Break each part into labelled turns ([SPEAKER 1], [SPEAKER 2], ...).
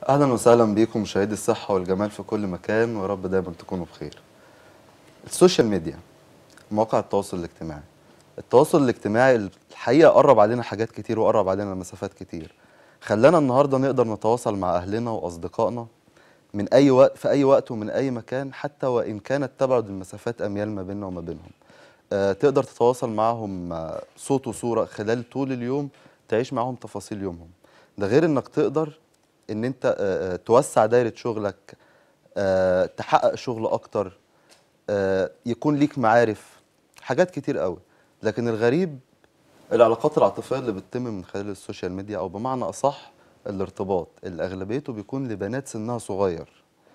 [SPEAKER 1] اهلا وسهلا بيكم مشاهدي الصحه والجمال في كل مكان ويا رب دايما تكونوا بخير السوشيال ميديا مواقع التواصل الاجتماعي التواصل الاجتماعي الحقيقه قرب علينا حاجات كتير وقرب علينا مسافات كتير خلانا النهارده نقدر نتواصل مع اهلنا واصدقائنا من اي وقت في اي وقت ومن اي مكان حتى وان كانت تبعد المسافات اميال ما بيننا وما بينهم آه، تقدر تتواصل معهم آه، صوت وصوره خلال طول اليوم تعيش معهم تفاصيل يومهم ده غير انك تقدر ان انت آه، آه، توسع دايره شغلك آه، تحقق شغل اكتر آه، يكون ليك معارف حاجات كتير قوي لكن الغريب العلاقات العاطفيه اللي بتتم من خلال السوشيال ميديا او بمعنى اصح الارتباط اللي اغلبيته بيكون لبنات سنها صغير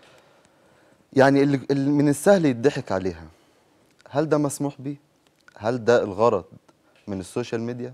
[SPEAKER 1] يعني اللي اللي من السهل يضحك عليها هل ده مسموح بيه هل ده الغرض من السوشيال ميديا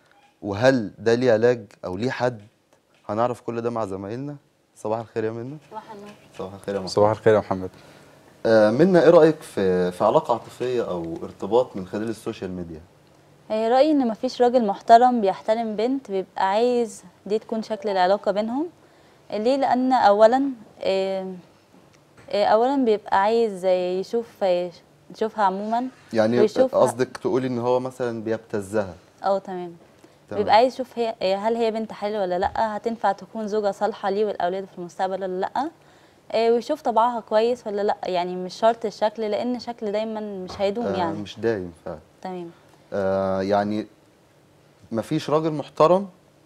[SPEAKER 1] وهل ده ليه علاج او ليه حد هنعرف كل ده مع زمايلنا صباح الخير يا منى
[SPEAKER 2] صباح النور
[SPEAKER 1] صباح الخير يا محمد
[SPEAKER 3] صباح الخير يا محمد
[SPEAKER 1] آه منى ايه رايك في في علاقه عاطفيه او ارتباط من خلال السوشيال ميديا
[SPEAKER 2] هي رأيي إن مفيش راجل محترم بيحترم بنت بيبقى عايز دي تكون شكل العلاقة بينهم ليه لأن أولا آه، آه، أولا بيبقى عايز يشوف يشوفها عموما
[SPEAKER 1] يعني
[SPEAKER 2] ويشوفها-
[SPEAKER 1] قصدك تقولي ان هو مثلا بيبتزها
[SPEAKER 2] اه تمام
[SPEAKER 1] تمام.
[SPEAKER 2] بيبقى عايز يشوف هي آه، هل هي بنت حلال ولا لأ هتنفع تكون زوجة صالحة ليه والأولاد في المستقبل ولا لأ آه، ويشوف طبعها كويس ولا لأ يعني مش شرط الشكل لأن الشكل دايما مش هيدوم
[SPEAKER 1] آه
[SPEAKER 2] يعني
[SPEAKER 1] مش دايم فعلا
[SPEAKER 2] تمام
[SPEAKER 1] آه يعني مفيش راجل محترم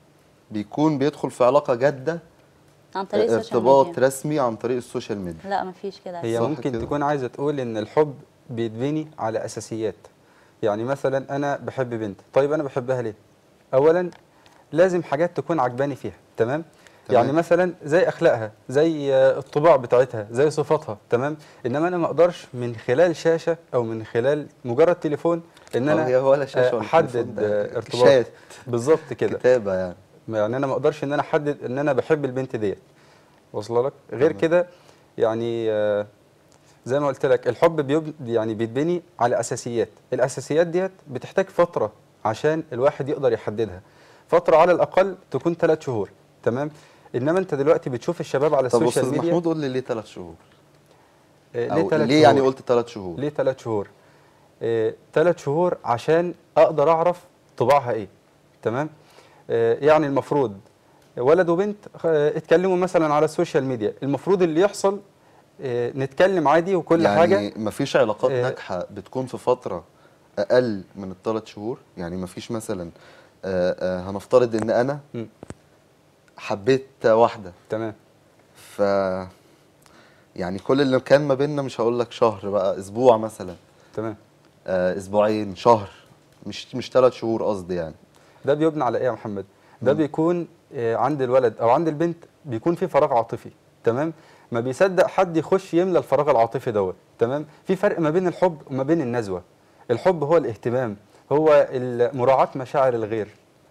[SPEAKER 1] بيكون بيدخل في علاقه جاده
[SPEAKER 2] عن طريق السوشيال
[SPEAKER 1] ارتباط
[SPEAKER 2] ميديا
[SPEAKER 1] رسمي عن طريق السوشيال ميديا
[SPEAKER 2] لا مفيش كده
[SPEAKER 3] هي
[SPEAKER 1] صح
[SPEAKER 3] ممكن
[SPEAKER 1] كده.
[SPEAKER 3] تكون عايزه تقول ان الحب بيتبني على اساسيات يعني مثلا انا بحب بنت طيب انا بحبها ليه اولا لازم حاجات تكون عجباني فيها تمام
[SPEAKER 1] تمام.
[SPEAKER 3] يعني مثلا زي اخلاقها زي آه، الطباع بتاعتها زي صفاتها تمام انما انا ما اقدرش من خلال شاشه او من خلال مجرد تليفون ان
[SPEAKER 1] أو هي
[SPEAKER 3] انا
[SPEAKER 1] ولا شاشه
[SPEAKER 3] آه،
[SPEAKER 1] ولا
[SPEAKER 3] احدد
[SPEAKER 1] تليفون، ده
[SPEAKER 3] آه، ارتباط
[SPEAKER 1] شات
[SPEAKER 3] بالظبط كده
[SPEAKER 1] كتابه يعني
[SPEAKER 3] يعني انا ما اقدرش ان انا احدد ان انا بحب البنت ديت واصله لك غير
[SPEAKER 1] تمام.
[SPEAKER 3] كده يعني آه، زي ما قلت لك الحب بيب يعني بيتبني على اساسيات الاساسيات ديت بتحتاج فتره عشان الواحد يقدر يحددها فتره على الاقل تكون ثلاث شهور تمام انما انت دلوقتي بتشوف الشباب على
[SPEAKER 1] طب
[SPEAKER 3] السوشيال
[SPEAKER 1] استاذ
[SPEAKER 3] ميديا
[SPEAKER 1] محمود قول لي ليه ثلاث شهور
[SPEAKER 3] آه،
[SPEAKER 1] أو
[SPEAKER 3] تلات
[SPEAKER 1] ليه يعني
[SPEAKER 3] شهور؟
[SPEAKER 1] قلت ثلاث شهور
[SPEAKER 3] ليه ثلاث شهور؟ ثلاث شهور عشان اقدر اعرف طباعها ايه تمام؟ آه، يعني المفروض ولد وبنت آه، اتكلموا مثلا على السوشيال ميديا المفروض اللي يحصل آه، نتكلم عادي وكل
[SPEAKER 1] يعني
[SPEAKER 3] حاجه
[SPEAKER 1] مفيش علاقات
[SPEAKER 3] آه،
[SPEAKER 1] ناجحه بتكون في فتره اقل من الثلاث شهور يعني مفيش مثلا آه، آه، هنفترض ان انا
[SPEAKER 3] مم.
[SPEAKER 1] حبيت واحده
[SPEAKER 3] تمام
[SPEAKER 1] ف يعني كل اللي كان ما بيننا مش هقول لك شهر بقى اسبوع مثلا
[SPEAKER 3] تمام
[SPEAKER 1] آه، اسبوعين شهر مش مش ثلاث شهور قصدي يعني
[SPEAKER 3] ده بيبنى على ايه يا محمد؟ ده
[SPEAKER 1] مم.
[SPEAKER 3] بيكون آه، عند الولد او عند البنت بيكون في فراغ عاطفي تمام؟ ما بيصدق حد يخش يملى الفراغ العاطفي دوت تمام؟ في فرق ما بين الحب وما بين النزوه الحب هو الاهتمام هو ال- مراعاة مشاعر الغير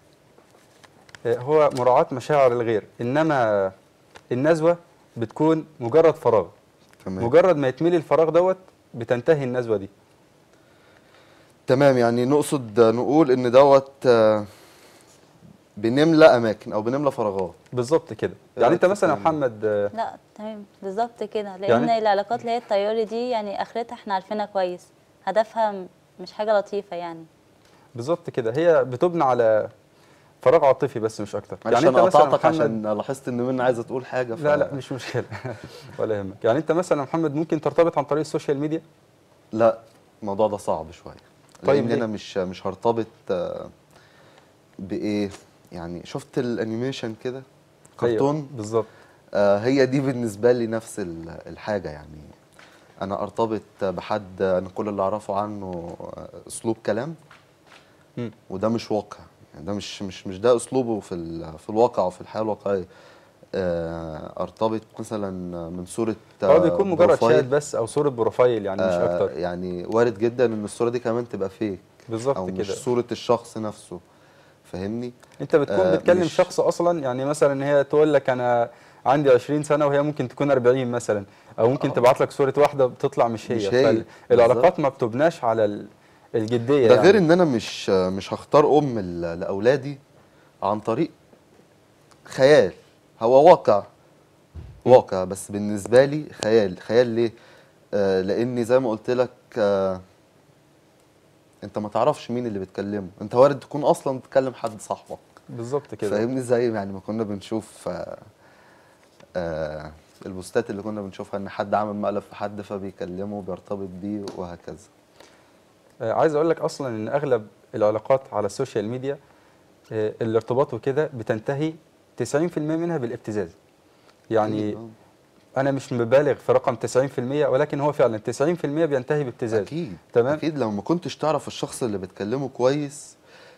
[SPEAKER 3] آه، هو مراعاة مشاعر الغير انما النزوه بتكون مجرد فراغ
[SPEAKER 1] تمام
[SPEAKER 3] مجرد ما يتملي الفراغ دوت بتنتهي النزوه دي
[SPEAKER 1] تمام يعني نقصد نقول ان دوت آه، بنملى اماكن او بنملى فراغات
[SPEAKER 3] بالظبط كده
[SPEAKER 1] إيه
[SPEAKER 3] يعني
[SPEAKER 1] رأيك
[SPEAKER 3] انت
[SPEAKER 1] في
[SPEAKER 3] مثلا يا
[SPEAKER 1] الكلام ده؟
[SPEAKER 3] محمد آه،
[SPEAKER 2] لا تمام بالظبط كده لان
[SPEAKER 3] يعني-
[SPEAKER 2] يعني العلاقات اللي هي الطياري دي يعني اخرتها احنا عارفينها كويس هدفها م- مش حاجه لطيفه يعني
[SPEAKER 3] بالظبط كده هي بتبنى على فراغ عاطفي بس مش اكتر
[SPEAKER 1] معلش
[SPEAKER 3] انت
[SPEAKER 1] انا
[SPEAKER 3] مثلا
[SPEAKER 1] قطعتك
[SPEAKER 3] محمد-
[SPEAKER 1] عشان لاحظت ان منى عايزه تقول حاجه ف...
[SPEAKER 3] لا لا مش مشكله ولا يهمك يعني انت مثلا يا محمد ممكن ترتبط عن طريق السوشيال ميديا
[SPEAKER 1] لا الموضوع ده صعب شويه
[SPEAKER 3] طيب
[SPEAKER 1] لان
[SPEAKER 3] ليه؟
[SPEAKER 1] انا مش مش هرتبط آه، بايه يعني شفت الانيميشن كده كرتون
[SPEAKER 3] أيوة، بالظبط
[SPEAKER 1] آه هي دي بالنسبه لي نفس ال- الحاجه يعني انا ارتبط بحد انا كل اللي اعرفه عنه آه، اسلوب كلام
[SPEAKER 3] مم.
[SPEAKER 1] وده مش واقع يعني ده مش مش مش ده اسلوبه في ال- في الواقع وفي الحياه الواقعيه آه، ارتبط مثلا من صوره
[SPEAKER 3] هو
[SPEAKER 1] آه،
[SPEAKER 3] بيكون مجرد
[SPEAKER 1] بروفايل.
[SPEAKER 3] شات بس او صوره بروفايل يعني مش
[SPEAKER 1] آه،
[SPEAKER 3] اكتر
[SPEAKER 1] يعني وارد جدا ان الصوره دي كمان تبقى فيك
[SPEAKER 3] بالظبط
[SPEAKER 1] او مش
[SPEAKER 3] كده
[SPEAKER 1] صوره الشخص نفسه فاهمني
[SPEAKER 3] انت بتكون
[SPEAKER 1] آه،
[SPEAKER 3] بتكلم
[SPEAKER 1] مش-
[SPEAKER 3] شخص اصلا يعني مثلا هي تقول لك انا عندي 20 سنه وهي ممكن تكون 40 مثلا او ممكن
[SPEAKER 1] آه.
[SPEAKER 3] تبعت لك صوره واحده بتطلع مش هي,
[SPEAKER 1] مش هي،
[SPEAKER 3] فالعلاقات ما بتبناش على ال- الجديه
[SPEAKER 1] ده
[SPEAKER 3] يعني.
[SPEAKER 1] غير ان انا مش مش هختار ام ل- لاولادي عن طريق خيال هو واقع واقع بس بالنسبه لي خيال خيال ليه آه لاني زي ما قلت لك آه انت ما تعرفش مين اللي بيتكلمه انت وارد تكون اصلا بتكلم حد صاحبك
[SPEAKER 3] بالظبط كده
[SPEAKER 1] فاهمني زي يعني ما كنا بنشوف آه آه البوستات اللي كنا بنشوفها ان حد عامل مقلب في حد فبيكلمه وبيرتبط بيه وهكذا
[SPEAKER 3] آه، عايز اقول لك اصلا ان اغلب العلاقات على السوشيال ميديا آه، الارتباط وكده بتنتهي 90% منها بالابتزاز يعني
[SPEAKER 1] أكيد،
[SPEAKER 3] انا مش مبالغ في رقم 90% ولكن هو فعلا 90% بينتهي
[SPEAKER 1] آه.
[SPEAKER 3] بابتزاز
[SPEAKER 1] اكيد
[SPEAKER 3] تمام.
[SPEAKER 1] اكيد لو ما كنتش تعرف الشخص اللي بتكلمه كويس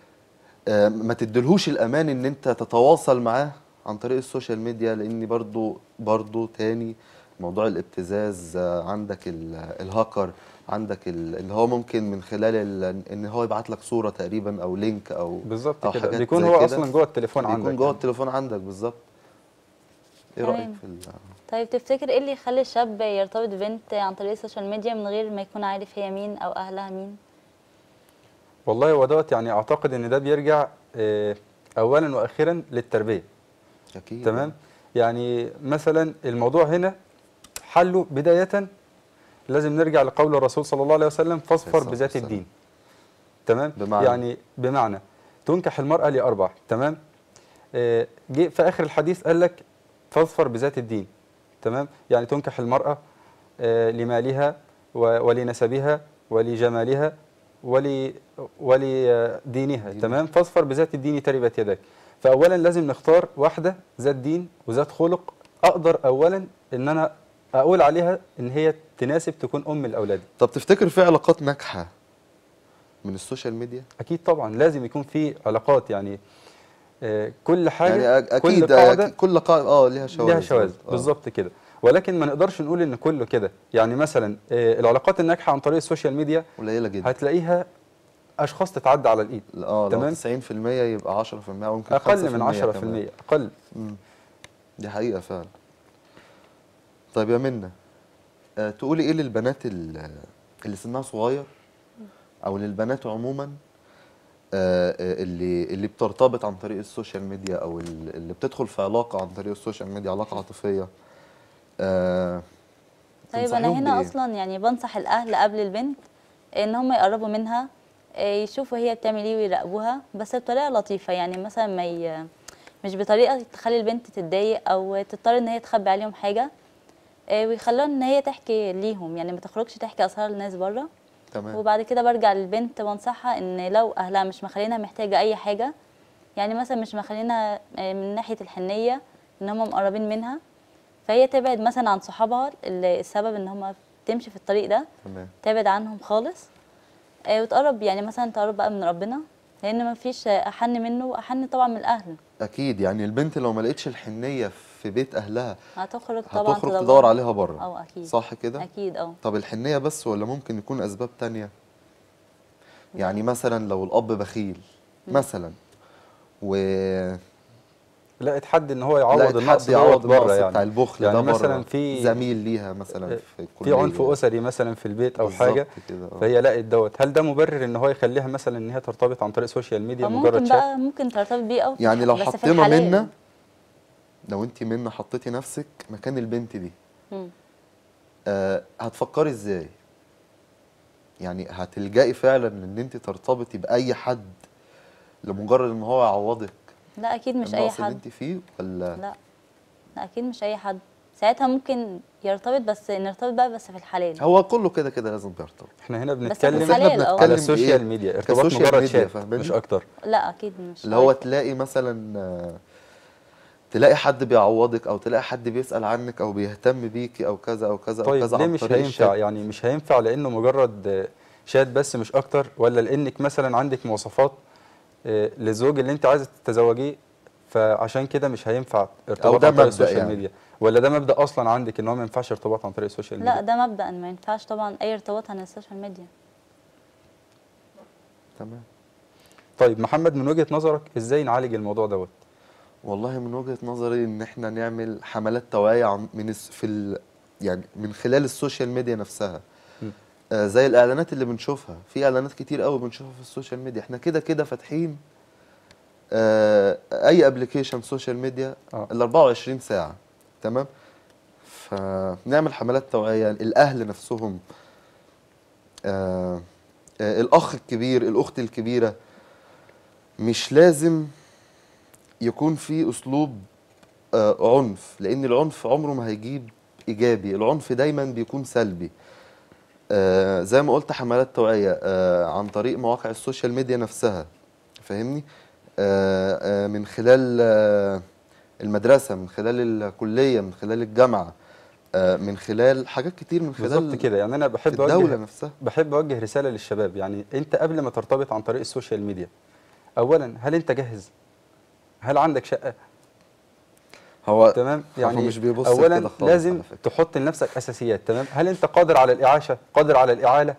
[SPEAKER 1] آه ما تديلهوش الامان ان انت تتواصل معاه عن طريق السوشيال ميديا لان برضو برضو تاني موضوع الابتزاز آه عندك ال- الهاكر عندك ال- اللي هو ممكن من خلال ال- ان هو يبعت لك صوره تقريبا او لينك او
[SPEAKER 3] بالظبط
[SPEAKER 1] أو
[SPEAKER 3] كده
[SPEAKER 1] حاجات
[SPEAKER 3] بيكون
[SPEAKER 1] زي
[SPEAKER 3] هو
[SPEAKER 1] كده.
[SPEAKER 3] اصلا جوه التليفون عندك
[SPEAKER 1] بيكون جوه
[SPEAKER 3] يعني.
[SPEAKER 1] التليفون عندك بالظبط ايه
[SPEAKER 2] تمام.
[SPEAKER 1] رايك في ال-
[SPEAKER 2] طيب تفتكر ايه اللي يخلي الشاب يرتبط ببنت عن طريق السوشيال ميديا من غير ما يكون عارف هي مين او اهلها مين
[SPEAKER 3] والله هو دوت يعني اعتقد ان ده بيرجع آه، اولا واخيرا للتربيه
[SPEAKER 1] اكيد
[SPEAKER 3] تمام يعني مثلا الموضوع هنا حله بدايه لازم نرجع لقول الرسول صلى الله عليه وسلم فاصفر
[SPEAKER 1] الصلاة
[SPEAKER 3] بذات
[SPEAKER 1] والسلام.
[SPEAKER 3] الدين تمام
[SPEAKER 1] بمعنى؟
[SPEAKER 3] يعني بمعنى تنكح المراه لاربع تمام آه، جه في اخر الحديث قال لك فاظفر بذات الدين تمام يعني تنكح المراه آه، لمالها و- ولنسبها ولجمالها ول ولدينها
[SPEAKER 1] دينها.
[SPEAKER 3] تمام فاظفر بذات الدين تربت يدك فاولا لازم نختار واحده ذات دين وذات خلق اقدر اولا ان انا اقول عليها ان هي تناسب تكون ام لاولادي
[SPEAKER 1] طب تفتكر في علاقات ناجحه من السوشيال ميديا
[SPEAKER 3] اكيد طبعا لازم يكون في علاقات يعني آه، كل حاجه
[SPEAKER 1] يعني أك- اكيد
[SPEAKER 3] كل قاعده
[SPEAKER 1] أكيد كل قاعده اه ليها شواذ
[SPEAKER 3] ليها شواذ
[SPEAKER 1] آه.
[SPEAKER 3] بالظبط كده ولكن ما نقدرش نقول ان كله كده يعني مثلا آه، العلاقات الناجحه عن طريق السوشيال ميديا
[SPEAKER 1] قليله جدا
[SPEAKER 3] هتلاقيها اشخاص تتعدى على الايد
[SPEAKER 1] اه
[SPEAKER 3] تمام.
[SPEAKER 1] لو 90% يبقى 10% او يمكن
[SPEAKER 3] اقل من
[SPEAKER 1] 5%
[SPEAKER 3] 10%
[SPEAKER 1] كمان.
[SPEAKER 3] اقل
[SPEAKER 1] مم. دي حقيقه فعلا طيب يا منى آه تقولي ايه للبنات ال- اللي سنها صغير او للبنات عموما آه آه، اللي اللي بترتبط عن طريق السوشيال ميديا او ال- اللي بتدخل في علاقه عن طريق السوشيال ميديا علاقه عاطفيه آه
[SPEAKER 2] طيب انا
[SPEAKER 1] تنصحيهم
[SPEAKER 2] هنا
[SPEAKER 1] بإيه؟
[SPEAKER 2] اصلا يعني بنصح الاهل قبل البنت ان هم يقربوا منها آه، يشوفوا هي بتعمل ايه ويراقبوها بس بطريقه لطيفه يعني مثلا ما ي... مش بطريقه تخلي البنت تتضايق او تضطر ان هي تخبي عليهم حاجه آه، ويخلوها ان هي تحكي ليهم يعني ما تخرجش تحكي اسرار الناس بره
[SPEAKER 1] تمام
[SPEAKER 2] وبعد كده برجع للبنت وانصحها ان لو اهلها مش مخلينها محتاجه اي حاجه يعني مثلا مش مخلينها آه، من ناحيه الحنيه ان هم مقربين منها فهي تبعد مثلا عن صحابها اللي السبب ان هم تمشي في الطريق ده
[SPEAKER 1] تمام
[SPEAKER 2] تبعد عنهم خالص آه، وتقرب يعني مثلا تقرب بقى من ربنا لان ما فيش احن منه واحن طبعا من الاهل
[SPEAKER 1] اكيد يعني البنت لو ما لقيتش الحنيه في بيت اهلها
[SPEAKER 2] هتخرج طبعا
[SPEAKER 1] هتخرج تدور عليها بره
[SPEAKER 2] اه اكيد
[SPEAKER 1] صح كده
[SPEAKER 2] اكيد اه
[SPEAKER 1] طب الحنيه بس ولا ممكن يكون اسباب تانية يعني مثلا لو الاب بخيل مثلا و
[SPEAKER 3] لقيت حد ان هو يعوض
[SPEAKER 1] لقيت
[SPEAKER 3] النقص
[SPEAKER 1] حد يعوض
[SPEAKER 3] دوت بره
[SPEAKER 1] النقص
[SPEAKER 3] يعني
[SPEAKER 1] بتاع البخل
[SPEAKER 3] يعني
[SPEAKER 1] ده
[SPEAKER 3] مثلا
[SPEAKER 1] بره.
[SPEAKER 3] في
[SPEAKER 1] زميل ليها مثلا في
[SPEAKER 3] في
[SPEAKER 1] الكلية.
[SPEAKER 3] عنف اسري مثلا في البيت او
[SPEAKER 1] بالظبط
[SPEAKER 3] حاجه
[SPEAKER 1] كده، آه.
[SPEAKER 3] فهي لقت دوت هل ده مبرر ان هو يخليها مثلا ان هي ترتبط عن طريق السوشيال ميديا مجرد
[SPEAKER 2] فممكن
[SPEAKER 3] شات
[SPEAKER 2] بقى ممكن ترتبط بيه او
[SPEAKER 1] يعني لو
[SPEAKER 2] بس في
[SPEAKER 1] حطينا
[SPEAKER 2] الحلال.
[SPEAKER 1] منا لو انت منا حطيتي نفسك مكان البنت دي
[SPEAKER 2] مم.
[SPEAKER 1] آه هتفكري ازاي يعني هتلجئي فعلا ان انت ترتبطي باي حد لمجرد ان هو يعوضك
[SPEAKER 2] لا اكيد مش اي
[SPEAKER 1] النقص اللي
[SPEAKER 2] حد
[SPEAKER 1] انت فيه ولا
[SPEAKER 2] لا لا اكيد مش اي حد ساعتها ممكن يرتبط بس نرتبط بقى بس في الحلال
[SPEAKER 1] هو كله كده كده لازم بيرتبط
[SPEAKER 3] احنا هنا
[SPEAKER 2] بس
[SPEAKER 3] بنتكلم
[SPEAKER 2] في الحلال، اه.
[SPEAKER 3] على
[SPEAKER 1] بإيه؟
[SPEAKER 3] السوشيال ميديا ارتباط
[SPEAKER 1] كسوشيال
[SPEAKER 3] مجرد
[SPEAKER 1] ميديا،
[SPEAKER 3] شات
[SPEAKER 1] فاهماني؟
[SPEAKER 3] مش اكتر
[SPEAKER 2] لا اكيد مش
[SPEAKER 1] اللي هو
[SPEAKER 2] عارفة.
[SPEAKER 1] تلاقي مثلا آه، تلاقي حد بيعوضك او تلاقي حد بيسأل عنك او بيهتم بيكي او كذا او كذا او
[SPEAKER 3] طيب
[SPEAKER 1] كذا
[SPEAKER 3] ليه
[SPEAKER 1] عن
[SPEAKER 3] مش
[SPEAKER 1] طريق
[SPEAKER 3] هينفع
[SPEAKER 1] الشات.
[SPEAKER 3] يعني مش هينفع لانه مجرد آه، شات بس مش اكتر ولا لانك مثلا عندك مواصفات آه، للزوج اللي انت عايزه تتزوجيه فعشان كده مش هينفع ارتباط
[SPEAKER 1] ده
[SPEAKER 3] عن طريق
[SPEAKER 1] مبدأ
[SPEAKER 3] السوشيال
[SPEAKER 1] يعني.
[SPEAKER 3] ميديا ولا ده مبدا اصلا عندك ان هو ما ينفعش ارتباط عن طريق السوشيال ميديا
[SPEAKER 2] لا ده مبدأ ما ينفعش طبعا اي ارتباط عن السوشيال ميديا
[SPEAKER 1] تمام
[SPEAKER 3] طيب محمد من وجهه نظرك ازاي نعالج الموضوع دوت
[SPEAKER 1] والله من وجهة نظري ان احنا نعمل حملات توعية عن- من الس- في ال يعني من خلال السوشيال ميديا نفسها
[SPEAKER 3] م.
[SPEAKER 1] آه زي الاعلانات اللي بنشوفها في اعلانات كتير قوي بنشوفها في السوشيال ميديا احنا كده كده فاتحين آه اي ابلكيشن سوشيال ميديا
[SPEAKER 3] آه.
[SPEAKER 1] ال 24 ساعة تمام فنعمل حملات توعيه الاهل نفسهم آه آه الاخ الكبير الاخت الكبيره مش لازم يكون في اسلوب آه عنف لان العنف عمره ما هيجيب ايجابي العنف دايما بيكون سلبي آه زي ما قلت حملات توعيه آه عن طريق مواقع السوشيال ميديا نفسها فاهمني آه آه من خلال آه المدرسه من خلال الكليه من خلال الجامعه آه من خلال حاجات كتير من خلال
[SPEAKER 3] بالظبط كده يعني انا بحب
[SPEAKER 1] الدوله
[SPEAKER 3] اوجه
[SPEAKER 1] نفسها
[SPEAKER 3] بحب اوجه رساله للشباب يعني انت قبل ما ترتبط عن طريق السوشيال ميديا اولا هل انت جاهز هل عندك شقه
[SPEAKER 1] هو
[SPEAKER 3] تمام
[SPEAKER 1] هو
[SPEAKER 3] يعني
[SPEAKER 1] مش بيبص
[SPEAKER 3] اولا
[SPEAKER 1] لكده خالص
[SPEAKER 3] لازم
[SPEAKER 1] على فكرة.
[SPEAKER 3] تحط لنفسك اساسيات تمام هل انت قادر على الاعاشه قادر على الاعاله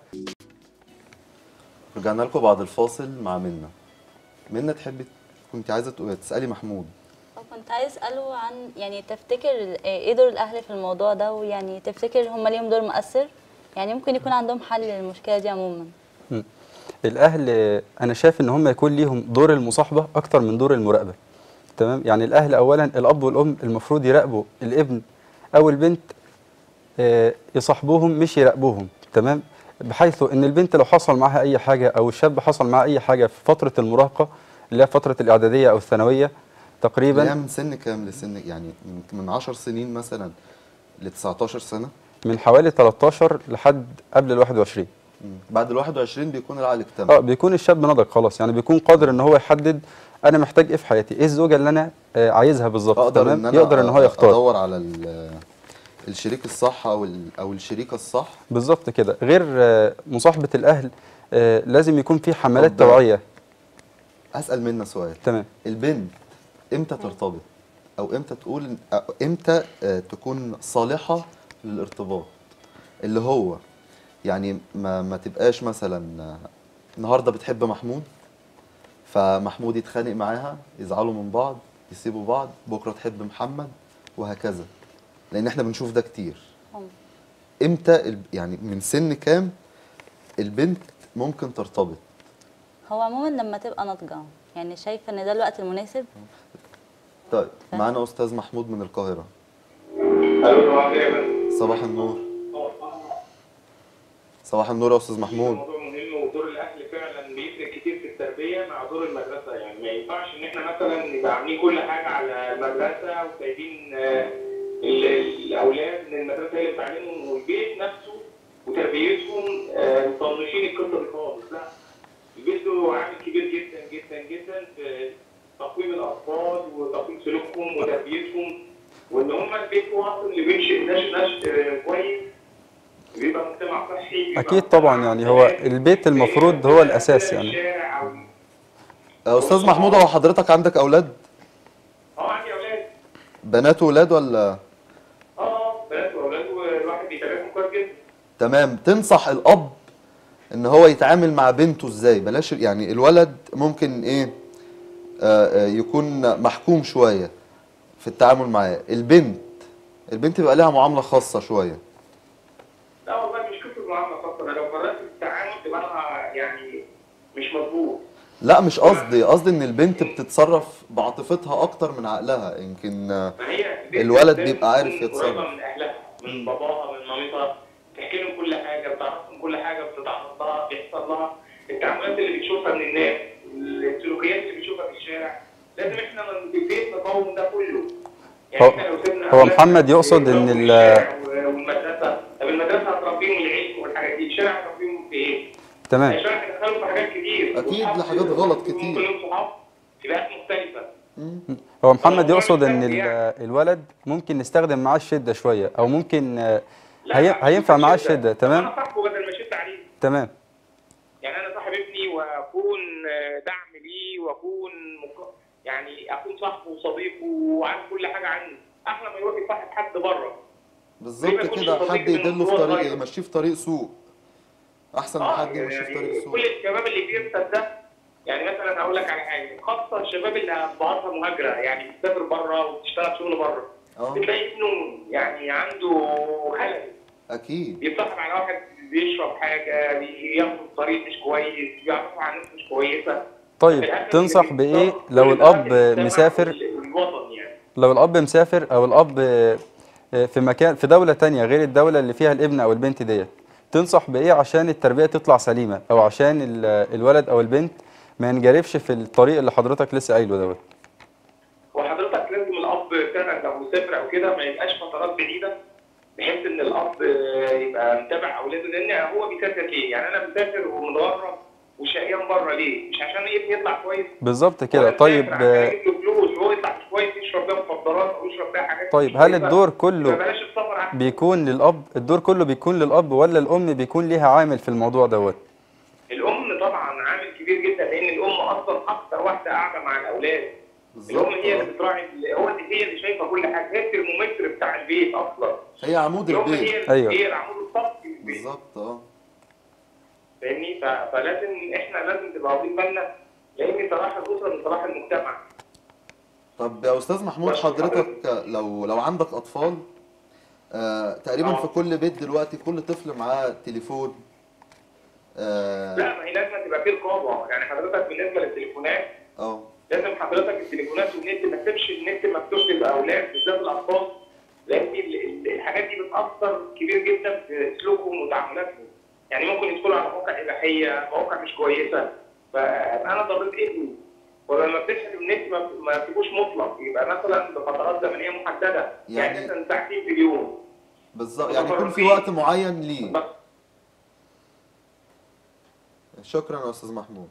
[SPEAKER 1] رجعنا لكم بعد الفاصل مع منى منى تحبي كنت عايزه تق- تسالي محمود
[SPEAKER 2] كنت عايز اساله عن يعني تفتكر ايه دور الاهل في الموضوع ده ويعني تفتكر هم ليهم دور مؤثر يعني ممكن يكون عندهم حل للمشكله دي عموما
[SPEAKER 3] مم. الاهل آه، انا شايف ان هم يكون ليهم دور المصاحبه اكتر من دور المراقبه تمام يعني الاهل اولا الاب والام المفروض يراقبوا الابن او البنت آه، يصاحبوهم مش يراقبوهم تمام بحيث ان البنت لو حصل معاها اي حاجه او الشاب حصل معاه اي حاجه في فتره المراهقه اللي هي فتره الاعداديه او الثانويه تقريبا
[SPEAKER 1] اللي هي من سن كام لسن يعني من- من 10 سنين مثلا ل 19 سنه
[SPEAKER 3] من حوالي 13 لحد قبل ال 21
[SPEAKER 1] مم. بعد ال 21 بيكون العقل اكتمل
[SPEAKER 3] اه بيكون الشاب نضج خلاص يعني بيكون قادر ان هو يحدد انا محتاج ايه في حياتي ايه الزوجه اللي انا آه، عايزها بالظبط
[SPEAKER 1] اقدر ان
[SPEAKER 3] تمام
[SPEAKER 1] انا
[SPEAKER 3] يقدر ان هو
[SPEAKER 1] أ-
[SPEAKER 3] يختار
[SPEAKER 1] ادور على ال- الشريك الصح او ال- او الشريكه الصح
[SPEAKER 3] بالظبط كده غير آه، مصاحبه الاهل آه، لازم يكون في حملات
[SPEAKER 1] طب-
[SPEAKER 3] توعيه
[SPEAKER 1] اسال منى سؤال
[SPEAKER 3] تمام
[SPEAKER 1] البنت امتى ترتبط او امتى تقول إن- أو امتى آه، تكون صالحه للارتباط اللي هو يعني ما ما تبقاش مثلا آه، النهارده بتحب محمود فمحمود يتخانق معاها يزعلوا من بعض يسيبوا بعض بكره تحب محمد وهكذا لان احنا بنشوف ده كتير
[SPEAKER 2] هم.
[SPEAKER 1] امتى ال- يعني من سن كام البنت ممكن ترتبط
[SPEAKER 2] هو عموما لما تبقى ناضجه يعني شايفه ان ده الوقت المناسب
[SPEAKER 1] طيب معانا استاذ محمود من القاهره
[SPEAKER 4] الو صباح الخير يا فندم.
[SPEAKER 1] صباح النور صباح النور يا استاذ محمود
[SPEAKER 4] موضوع مهم ودور الاهل فعلا بيفرق كتير في التربيه مع دور المدرسه يعني ما ينفعش ان احنا مثلا نبقى عاملين كل حاجه على المدرسه وسايبين آه، ال- الاولاد من المدرسه هي اللي بتعلمهم والبيت نفسه وتربيتهم آه، مطنشين القصه دي خالص لا البيت له عامل كبير جدا جدا جدا في تقويم الاطفال وتقويم سلوكهم وتربيتهم وان هم البيت هو اصلا اللي بينشئ نشء نشء كويس بيبقى مجتمع صحي بيبقى
[SPEAKER 3] اكيد طبعا
[SPEAKER 4] مجتمع
[SPEAKER 3] يعني هو
[SPEAKER 4] سلام.
[SPEAKER 3] البيت المفروض هو الاساس يعني
[SPEAKER 4] الشارع أو-
[SPEAKER 1] آه، استاذ محمود هو حضرتك عندك اولاد
[SPEAKER 4] اه عندي اولاد
[SPEAKER 1] بنات وولاد ولا
[SPEAKER 4] اه بنات واولاد والواحد بيتابعهم كويس جدا
[SPEAKER 1] تمام تنصح الاب ان هو يتعامل مع بنته ازاي بلاش يعني الولد ممكن ايه آه آه، يكون محكوم شويه في التعامل معاه البنت البنت بيبقى لها معامله خاصه شويه
[SPEAKER 4] لا والله مش كتر معامله خاصه انا لو قررت التعامل تبقى انا يعني مش مظبوط
[SPEAKER 1] لا مش قصدي قصدي ان البنت بتتصرف بعاطفتها اكتر من عقلها يمكن آه،
[SPEAKER 4] ما هي البنت
[SPEAKER 1] الولد
[SPEAKER 4] لازم
[SPEAKER 1] بيبقى عارف
[SPEAKER 4] تكون
[SPEAKER 1] يتصرف.
[SPEAKER 4] قريبه من اهلها من باباها من مامتها تحكي لهم كل حاجه بتعرفهم كل حاجه بتتعرض لها بيحصل لها التعاملات اللي بتشوفها من الناس السلوكيات اللي بتشوفها في الشارع لازم احنا من البيت نقاوم ده كله
[SPEAKER 3] هو-
[SPEAKER 4] احنا لو سيبنا
[SPEAKER 3] هو
[SPEAKER 4] أولادنا
[SPEAKER 3] محمد يقصد إن
[SPEAKER 4] يتربوا في
[SPEAKER 3] ال-
[SPEAKER 4] الشارع والمدرسه طب المدرسه هتربيهم العلم والحاجات دي الشارع هتربيهم في ايه؟
[SPEAKER 3] تمام
[SPEAKER 4] الشارع هيدخلوا في حاجات كتير
[SPEAKER 1] أكيد
[SPEAKER 4] وصحاب-
[SPEAKER 1] لحاجات غلط كتير.
[SPEAKER 4] ممكن لهم صحاب في بيئات مختلفه
[SPEAKER 3] هو محمد
[SPEAKER 4] هو
[SPEAKER 3] يقصد ان
[SPEAKER 4] محتاج
[SPEAKER 3] ال-
[SPEAKER 4] يعني.
[SPEAKER 3] الولد ممكن نستخدم معاه الشده شويه او ممكن آه،
[SPEAKER 4] لا،
[SPEAKER 3] هي-
[SPEAKER 4] مش
[SPEAKER 3] هينفع معاه
[SPEAKER 4] شدة.
[SPEAKER 3] الشده
[SPEAKER 4] طب
[SPEAKER 3] تمام
[SPEAKER 4] انا صاحبه بدل ما اشد عليه
[SPEAKER 3] تمام
[SPEAKER 4] يعني انا صاحب ابني واكون آه، دعم ليه واكون مك... يعني اكون صاحبه وصديقه وعارف كل حاجه عنه احلى ما يروح يصاحب حد بره ليه ما
[SPEAKER 1] بالظبط
[SPEAKER 4] يكونش
[SPEAKER 1] كده
[SPEAKER 4] صديق
[SPEAKER 1] حد
[SPEAKER 4] من
[SPEAKER 1] يدله في
[SPEAKER 4] هو
[SPEAKER 1] طريق
[SPEAKER 4] صغير؟
[SPEAKER 1] يمشيه في طريق سوء احسن من
[SPEAKER 4] اه
[SPEAKER 1] حد يمشيه في طريق
[SPEAKER 4] يعني
[SPEAKER 1] سوء
[SPEAKER 4] كل الشباب اللي بيرتد ده يعني مثلا هقول لك على حاجه خاصه الشباب اللي ابهاتها مهاجره يعني بتسافر بره وبتشتغل شغل بره
[SPEAKER 1] اه
[SPEAKER 4] بتلاقي ابنه يعني عنده خلل
[SPEAKER 1] اكيد
[SPEAKER 4] بيتصاحب على واحد بيشرب حاجه بياخد طريق مش كويس بيعرفوا عن ناس مش كويسه
[SPEAKER 3] طيب
[SPEAKER 4] الأهل
[SPEAKER 3] تنصح
[SPEAKER 4] اللي
[SPEAKER 3] بايه
[SPEAKER 4] بيختار
[SPEAKER 3] لو
[SPEAKER 4] كل
[SPEAKER 3] الاب
[SPEAKER 4] الأهل المجتمع
[SPEAKER 3] مسافر
[SPEAKER 4] وال- والوطن يعني
[SPEAKER 3] لو الاب مسافر او الاب آه، في مكان في دوله تانية غير الدوله اللي فيها الابن او البنت ديت تنصح بايه عشان التربيه تطلع سليمه او عشان ال- الولد او البنت ما ينجرفش في الطريق اللي حضرتك لسه قايله دوت
[SPEAKER 4] وحضرتك لازم الاب فعلا لو مسافر او كده ما يبقاش فترات بعيده بحيث ان الاب يبقى متابع اولاده لان هو بيسافر ليه؟ يعني انا مسافر ومتغرب وشقيان بره ليه؟ مش عشان ابني يطلع كويس
[SPEAKER 3] بالظبط
[SPEAKER 4] ولا
[SPEAKER 3] كده
[SPEAKER 4] مسافر
[SPEAKER 3] طيب
[SPEAKER 4] عشان
[SPEAKER 3] آه،
[SPEAKER 4] يجيب له فلوس وهو يطلع مش كويس يشرب بيها مخدرات او يشرب بيها حاجات
[SPEAKER 3] طيب
[SPEAKER 4] مش
[SPEAKER 3] هل
[SPEAKER 4] كويسة.
[SPEAKER 3] الدور كله
[SPEAKER 4] فبلاش السفر احسن
[SPEAKER 3] بيكون للاب الدور كله بيكون للاب ولا الام بيكون ليها عامل في الموضوع دوت
[SPEAKER 4] الام طبعا عامل كبير جدا لان الام اصلا اكتر واحده قاعده مع الاولاد الام هي اللي
[SPEAKER 1] بالظبط
[SPEAKER 4] بتراعي هو هي اللي شايفه كل حاجه هي الترمومتر بتاع البيت اصلا
[SPEAKER 1] هي عمود
[SPEAKER 4] الام
[SPEAKER 1] البيت
[SPEAKER 4] هي
[SPEAKER 3] أيوة.
[SPEAKER 4] هي العمود الصفي للبيت
[SPEAKER 1] بالظبط اه
[SPEAKER 4] فاهمني ف- فلازم احنا لازم تبقى واخدين بالنا لان صلاح الاسره من صلاح المجتمع
[SPEAKER 1] طب يا استاذ محمود
[SPEAKER 4] بس
[SPEAKER 1] حضرتك لو لو عندك اطفال آه تقريبا
[SPEAKER 4] آه.
[SPEAKER 1] في كل بيت دلوقتي كل طفل معاه تليفون اه
[SPEAKER 4] لا ما هي لازم تبقى في رقابه يعني حضرتك بالنسبه للتليفونات
[SPEAKER 1] اه
[SPEAKER 4] لازم حضرتك التليفونات والنت ما تسيبش النت مفتوح للاولاد بالذات الاطفال لان ال- ال- الحاجات دي بتاثر كبير جدا في سلوكهم وتعاملاتهم يعني ممكن يدخلوا على مواقع اباحيه مواقع مش كويسه فانا ضريت ابني ولما بتسحب النت ما ما تسيبوش مطلق يبقى مثلا بفترات زمنيه محدده يعني,
[SPEAKER 1] يعني-
[SPEAKER 4] مثلا ساعتين في اليوم
[SPEAKER 1] بالظبط يعني يكون في وقت معين ليه شكرا يا استاذ محمود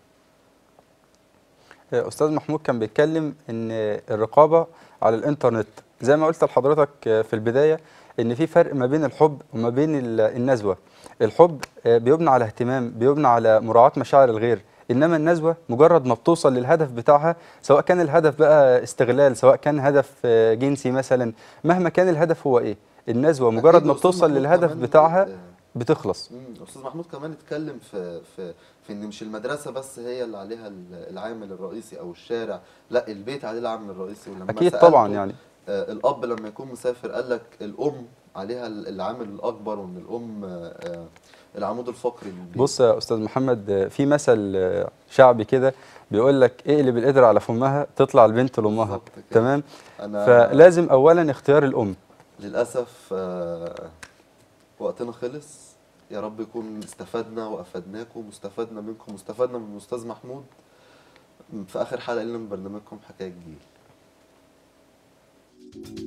[SPEAKER 3] استاذ محمود كان بيتكلم ان الرقابه على الانترنت زي ما قلت لحضرتك في البدايه ان في فرق ما بين الحب وما بين ال- النزوه الحب بيبنى على اهتمام بيبنى على مراعاه مشاعر الغير انما النزوه مجرد ما بتوصل للهدف بتاعها سواء كان الهدف بقى استغلال سواء كان هدف جنسي مثلا مهما كان الهدف هو ايه النزوه مجرد
[SPEAKER 1] أكيد
[SPEAKER 3] ما
[SPEAKER 1] أستاذ
[SPEAKER 3] بتوصل
[SPEAKER 1] محمود
[SPEAKER 3] للهدف
[SPEAKER 1] كمان،
[SPEAKER 3] بتاعها
[SPEAKER 1] آه،
[SPEAKER 3] بتخلص
[SPEAKER 1] مم، استاذ محمود كمان اتكلم في في في ان مش المدرسه بس هي اللي عليها ال- العامل الرئيسي او الشارع لا البيت عليه العامل الرئيسي ولما
[SPEAKER 3] اكيد
[SPEAKER 1] سألته،
[SPEAKER 3] طبعا يعني
[SPEAKER 1] آه، الاب لما يكون مسافر قال لك الام عليها ال- العامل الاكبر وان الام آه، آه، العمود الفقري للبيت
[SPEAKER 3] بص يا استاذ محمد في مثل شعبي كده بيقول لك اقلب القدر على فمها تطلع البنت لامها
[SPEAKER 1] بالظبط كده.
[SPEAKER 3] تمام
[SPEAKER 1] انا
[SPEAKER 3] فلازم اولا اختيار الام
[SPEAKER 1] للاسف آه، وقتنا خلص يا رب يكون استفدنا وافدناكم واستفدنا منكم واستفدنا من الاستاذ محمود في اخر حلقه لنا من برنامجكم حكايه جيل